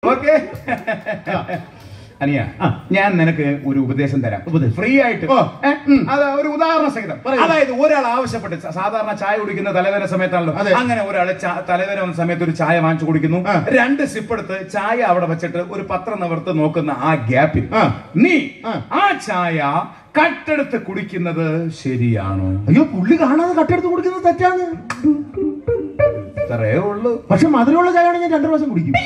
Okay അനിയ ഞാൻ നിനക്ക് ഒരു ഉപദേശം തരാം ഫ്രീ ആയിട്ട് ഓ, ഏ? അത് ഒരു ഉദാഹരണ സഹിതം പറയൂ. അതായത് ഒരാൾ ആവശ്യപ്പെട്ട് സ- സാധാരണ ചായ കുടിക്കുന്ന തലവേദന സമയത്താണല്ലോ അതെ. അങ്ങനെ ഒരാൾ തലവേദന വന്ന സമയത്ത് ഒരു ചായ വാങ്ങിച്ചു കുടിക്കുന്നു ആ. രണ്ട് സിപ്പ് എടുത്ത് ചായ അവിടെ വെച്ചിട്ട് ഒരു പത്രം നിവർത്ത് നോക്കുന്ന ആ ഗ്യാപ്പിൽ ആ. നീ ആ. ആ ചായ കട്ടെടുത്ത് കുടിക്കുന്നത് ശരിയാണോ അയ്യോ പുള്ളി കാണാതെ കട്ടെടുത്ത് കുടിക്കുന്നത് തെറ്റാണ് ഇത്രേ ഉള്ളൂ പക്ഷെ മധുരമുള്ള ചായയാണ് ഞാൻ രണ്ടു പ്രാവശ്യം കുടിക്കും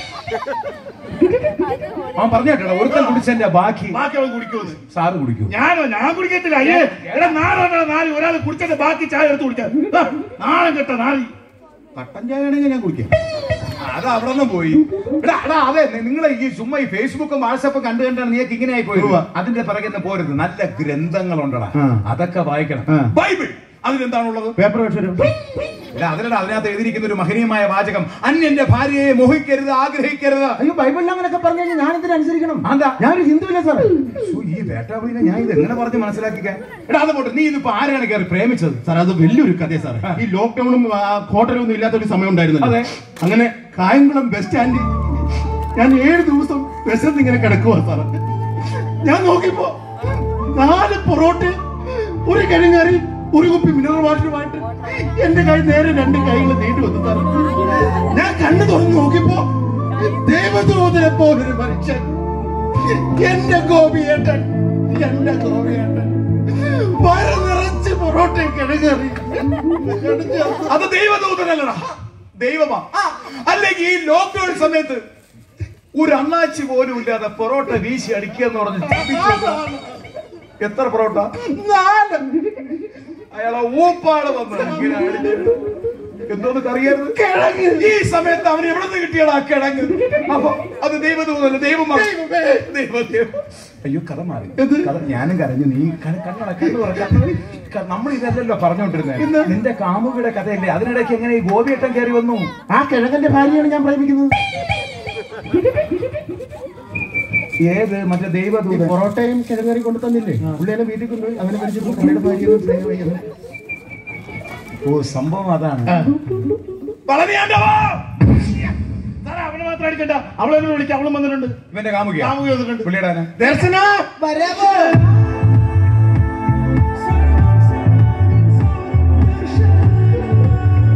അവൻ പറഞ്ഞു കേട്ടോ ഒരുത്തൻ കുടിച്ചതിന്റെ ബാക്കി ബാക്കി അവൻ കുടിക്കുമെന്ന് സാറ് കുടിക്കൂ ഞാനോ ഞാൻ കുടിക്കത്തില്ല അയ്യേ എടാ നാളെ നാല് ഒരാൾ കുടിച്ചിട്ട് ബാക്കി ചായ എടുത്ത് കുടിക്കാൻ ആ, നാളെ കേട്ട നാളെ കട്ടൻ ചായയാണെങ്കിൽ ഞാൻ കുടിക്കാം അത് അവിടെ നിന്ന് പോയി എടാ എടാ അതെ നിങ്ങൾ ഈ ചുമ്മാ ഈ ഫേസ്ബുക്കും വാട്സപ്പും കണ്ടു കണ്ടാണ് നീക്ക് ഇങ്ങനെ ആയി പോയത് ഉവ്വ. അതിന്റെ പിറകെ നിന്ന് പോരുത് നല്ല ഗ്രന്ഥങ്ങളുണ്ടടാ ആ. അതൊക്കെ വായിക്കണം ആ. ബൈബിൾ അതിലെന്താണുള്ളത് പേപ്പർ അക്ഷരം എടാ അതിലടാ അതിനകത്ത് എഴുതിയിരിക്കുന്ന ഒരു മഹനീയമായ വാചകം അന്യന്റെ ഭാര്യയെ മോഹിക്കരുത് ആഗ്രഹിക്കരുത് അയ്യോ ബൈബിളിൽ അങ്ങനെയൊക്കെ പറഞ്ഞു കഴിഞ്ഞാൽ ഞാൻ എന്തിനു അനുസരിക്കണം അതെന്താ? ഞാനൊരു ഹിന്ദുവില്ല സാർ ശ്ശോ, ഈ വേട്ടാവിനെ ഞാൻ ഇത് എങ്ങനെ പറഞ്ഞ് മനസ്സിലാക്കിക്കാൻ എടാ അത് പോട്ടെ നീ ഇതിപ്പോ ആരാണ് കയറി പ്രേമിച്ചത് സാർ അത് വലിയൊരു കഥ സാർ ഈ ലോക്ക്ഡൌണും ഹോട്ടലും ഒന്നും ഇല്ലാത്ത ഒരു സമയം ഉണ്ടായിരുന്നല്ലോ അതെ. അങ്ങനെ കായംകുളം ബസ് സ്റ്റാൻഡിൽ ഞാൻ ഏഴ് ദിവസം വിശന്ന് ഇങ്ങനെ കിടക്കുവാ സാർ ഞാൻ നോക്കിയപ്പോ നാല് പൊറോട്ട ഒരു കിഴങ്ങറി ഒരു കുപ്പി മിനറൽ വാട്ടറുമായിട്ട് എന്റെ കൈ നേരെ രണ്ട് കൈകൾ നീണ്ടു വന്നു സാർ ഞാൻ കണ്ണു തുറന്ന് നോക്കിയപ്പോ ദൈവദൂതനെ പോലൊരു മനുഷ്യൻ എന്റെ ഗോപിയേട്ടൻ എന്റെ ഗോപിയേട്ടൻ വര നിറച്ച് പൊറോട്ട കിഴങ്ങറി അത് ദൈവദൂതനല്ലടാ ദൈവമാ അല്ലെങ്കിൽ ഈ ലോക്ക്ഡൌൺ സമയത്ത് ഒരു അണ്ണാച്ചി പോലും ഇല്ലാതെ പൊറോട്ട വീശി അടിക്കുക എന്ന് പറഞ്ഞ് എത്ര പൊറോട്ട നാല് അയാളെ ഊപ്പാട് വന്ന് ഇങ്ങനെ അടിച്ചിട്ട് എന്തോന്ന് കറിയായിരുന്നു കിഴങ്ങ്. ഈ സമയത്ത് അവന് എവിടെ നിന്ന് കിട്ടിയടാ ആ കിഴങ്ങ് അപ്പൊ അത് ദൈവദൂതല്ല ദൈവമാണ് ദൈവം ദൈവം അയ്യോ കഥ മാറി കഥ ഞാനും കരഞ്ഞു നീ ക- കണ്ണട കണ്ണു തുറ, കണ്ണു തുറ. ക- നമ്മൾ ഇതല്ലല്ലോ പറഞ്ഞോണ്ടിരുന്നത് നിന്റെ കാമുകിയുടെ കഥയല്ലേ അതിനിടയ്ക്ക് എങ്ങനെ ഈ ഗോപിയേട്ടൻ കയറി വന്നു ആ കിഴങ്ങന്റെ ഭാര്യയാണ് ഞാൻ പ്രേമിക്കുന്നത് ഏത് മറ്റേ ഈ ദൈവദൂതൻ പൊറോട്ടയും കിഴങ്ങറി കൊണ്ടു തന്നില്ലേ പുള്ളി എന്നെ വീട്ടിൽ കൊണ്ടുപോയി അങ്ങനെ പഠിച്ചപ്പോൾ പുള്ളിയുടെ ഭാര്യ സ്നേഹമായി എന്ന്. ഓ സംഭവം അതാണ് വളരെയാണ്ടവാ സാറേ അവനെ മാത്രം അടിക്കണ്ട അവളെ വിളിക്കാം അവളും വന്നിട്ടുണ്ട് ഇവന്റെ കാമുകിയാ കാമുകി വന്നിട്ടുണ്ട് പുള്ളിയുടെ ആരാ? ദർശന വരാമോ